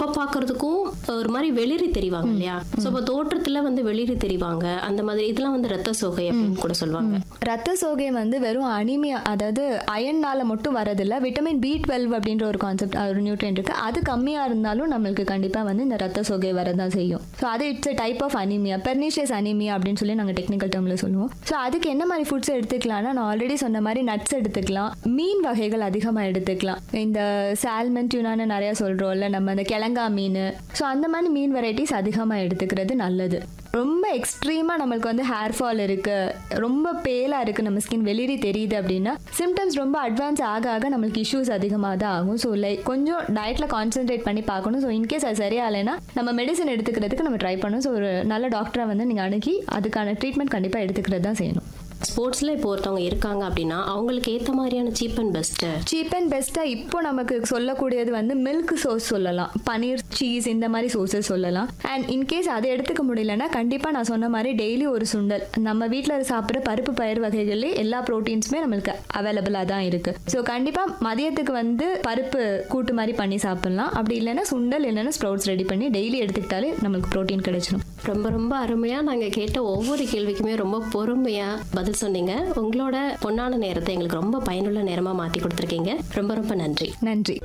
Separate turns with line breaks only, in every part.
நம்ம பார்க்கறதுக்கும் ஒரு மாதிரி வெளிரி தெரிவாங்க இல்லையா ஸோ இப்போ தோற்றத்துல வந்து வெளிரி தெரிவாங்க அந்த மாதிரி இதெல்லாம் வந்து ரத்த சோகை அப்படின்னு கூட சொல்லுவாங்க
ரத்த சோகை வந்து வெறும் அனிமியா அதாவது அயன்னால மட்டும் வரதில்ல விட்டமின் பி டுவெல் அப்படின்ற ஒரு கான்செப்ட் ஒரு நியூட்ரியன் இருக்கு அது கம்மியா இருந்தாலும் நம்மளுக்கு கண்டிப்பா வந்து இந்த ரத்த சோகை வரதான் செய்யும் ஸோ அது it's type of anaemia pernicious anaemia அப்படின்னு சொல்லி நாங்கள் டெக்னிக்கல் டேர்ம்ல சொல்லுவோம் ஸோ அதுக்கு என்ன மாதிரி ஃபுட்ஸ் எடுத்துக்கலாம்னா நான் ஆல்ரெடி சொன்ன மாதிரி நட்ஸ் எடுத்துக்கலாம் மீன் வகைகள் அதிகமாக எடுத்துக்கலாம் இந்த சால்மன் டியூனான்னு நிறைய சொல்றோம்ல நம்ம அந்த கிழங்கா மீன் ஸோ அந்த மாதிரி மீன் வெரைட்டிஸ் அதிகமாக எடுத்துக்கிறது நல்லது ரொம்ப எக்ஸ்ட்ரீமாக நம்மளுக்கு வந்து ஹேர் ஃபால் இருக்கு ரொம்ப பேலாக இருக்கு நம்ம ஸ்கின் வெளிரி தெரியுது அப்படின்னா சிம்டம்ஸ் ரொம்ப அட்வான்ஸ் ஆக ஆக நம்மளுக்கு இஷ்யூஸ் அதிகமாக தான் ஆகும் ஸோ லைக் கொஞ்சம் டயட்டில் கான்சென்ட்ரேட் பண்ணி பார்க்கணும் ஸோ இன்கேஸ் அது சரியாகலைன்னா நம்ம மெடிசன் எடுத்துக்கிறதுக்கு நம்ம ட்ரை பண்ணணும் ஸோ ஒரு நல்ல டாக்டரை வந்து நீங்கள் அணுகி அதுக்கான ட்ரீட்மெண்ட் கண்டிப்பாக எடுத்துக்கிறது தான் செய்யணும்
ஸ்போர்ட்ஸ்ல இப்போ ஒருத்தவங்க இருக்காங்க அப்படின்னா அவங்களுக்கு ஏத்த மாதிரியான cheap and best
cheap and பெஸ்ட்டாக இப்போ நமக்கு சொல்லக்கூடியது வந்து மில்க் சோஸ் சொல்லலாம் பனீர் சீஸ் இந்த மாதிரி சோஸஸ் சொல்லலாம் அண்ட் இன்கேஸ் அதை எடுத்துக்க முடியலன்னா கண்டிப்பாக நான் சொன்ன மாதிரி டெய்லி ஒரு சுண்டல் நம்ம வீட்டில் சாப்பிட்ற பருப்பு பயிர் வகைகளே எல்லா ப்ரோட்டீன்ஸுமே நம்மளுக்கு அவைலபிளாக தான் இருக்குது ஸோ கண்டிப்பாக மதியத்துக்கு வந்து பருப்பு கூட்டு மாதிரி பண்ணி சாப்பிட்லாம் அப்படி இல்லைன்னா சுண்டல் இல்லைன்னா ஸ்ப்ரவுட்ஸ் ரெடி பண்ணி டெய்லி எடுத்துக்கிட்டாலே நம்மளுக்கு ப்ரோட்டீன் கிடைச்சிடும்
ரொம்ப ரொம்ப அருமையா நாங்க கேட்ட ஒவ்வொரு கேள்விக்குமே ரொம்ப பொறுமையா பதில் சொன்னீங்க உங்களோட பொன்னான நேரத்தை எங்களுக்கு ரொம்ப பயனுள்ள நேரமா மாத்தி கொடுத்துருக்கீங்க ரொம்ப ரொம்ப நன்றி
நன்றி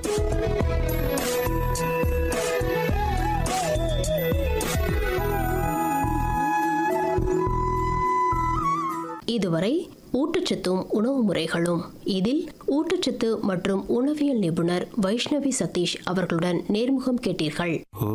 இதுவரை ஊட்டச்சத்தும் உணவு முறைகளும் இதில் ஊட்டச்சத்து மற்றும் உணவியல் நிபுணர் வைஷ்ணவி சதீஷ் அவர்களுடன் நேர்முகம் கேட்டீர்கள்